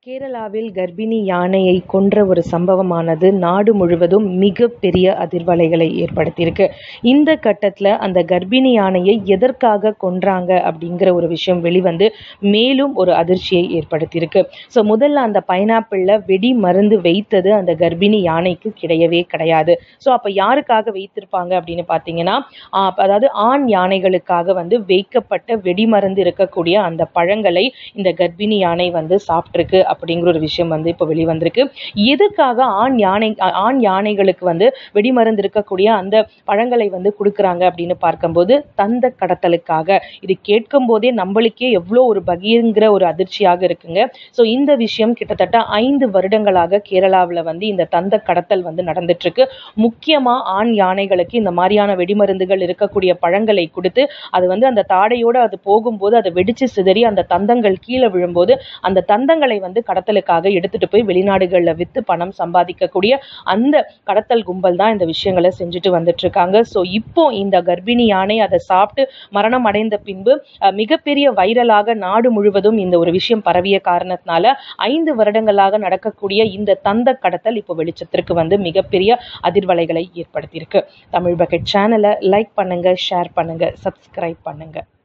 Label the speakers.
Speaker 1: கேரளாவில் கர்ப்பிணி யானையை கொன்ற ஒரு சம்பவமானது நாடு முழுவதும் மிகப்பெரிய அதிர்வலைகளை ஏற்படுத்தியிருக்கு இந்த கட்டத்தில் அந்த கர்ப்பிணி யானையை எதற்காக கொன்றாங்க அப்படிங்கிற ஒரு விஷயம் வெளிவந்து மேலும் ஒரு அதிர்ச்சியை ஏற்படுத்தியிருக்கு ஸோ முதல்ல அந்த பைனாப்பிளில் வெடி மருந்து வைத்தது அந்த கர்ப்பிணி யானைக்கு கிடையவே கிடையாது ஸோ அப்போ யாருக்காக வைத்திருப்பாங்க அப்படின்னு பார்த்தீங்கன்னா ஆஹ் அதாவது ஆண் யானைகளுக்காக வந்து வைக்கப்பட்ட வெடிமருந்து இருக்கக்கூடிய அந்த பழங்களை இந்த கர்ப்பிணி யானை வந்து சாப்பிட்ருக்கு அப்படிங்கிற ஒரு விஷயம் வந்து இப்போ வெளிவந்திருக்கு எதுக்காக ஆண் யானை அ- ஆண் யானைகளுக்கு வந்து வெடிமருந்து இருக்கக்கூடிய அந்த பழங்களை வந்து கொடுக்குறாங்க அப்படின்னு பார்க்கும்போது தந்த கடத்தலுக்காக இது கேட்கும் போதே நம்மளுக்கே எவ்வளோ ஒரு பகீருங்கிற ஒரு அதிர்ச்சியாக இருக்குங்க ஸோ இந்த விஷயம் கிட்டத்தட்ட ஐந்து வருடங்களாக கேரளாவில் வந்து இந்த தந்த கடத்தல் வந்து நடந்துட்டு இருக்கு முக்கியமா ஆண் யானைகளுக்கு இந்த மாதிரியான வெடிமருந்துகள் இருக்கக்கூடிய பழங்களை கொடுத்து அது வந்து அந்த தாடையோட அது போகும்போது அதை வெடிச்சு சிதறி அந்த தந்தங்கள் கீழே விழும்போது அந்த தந்தங்களை வந்து கடத்தலுக்காக எடுத்துட்டு போய் வெளிநாடுகளில் வித்து பணம் சம்பாதிக்கக்கூடிய அந்த கடத்தல் கும்பல் தான் இந்த விஷயங்களை செஞ்சுட்டு வந்துட்டு இருக்காங்க ஸோ இப்போ இந்த கர்ப்பிணி யானை அதை சாப்பிட்டு மரணம் அடைந்த பின்பு அஹ், மிகப்பெரிய வைரலாக நாடு முழுவதும் இந்த ஒரு விஷயம் பரவிய காரணத்தினால ஐந்து வருடங்களாக நடக்கக்கூடிய இந்த தந்த கடத்தல் இப்போ வெளிச்சத்திற்கு வந்து மிகப்பெரிய அதிர்வலைகளை ஏற்படுத்தியிருக்கு தமிழ் பக்கெட் சேனலை லைக் பண்ணுங்க ஷேர் பண்ணுங்க சப்ஸ்கிரைப் பண்ணுங்க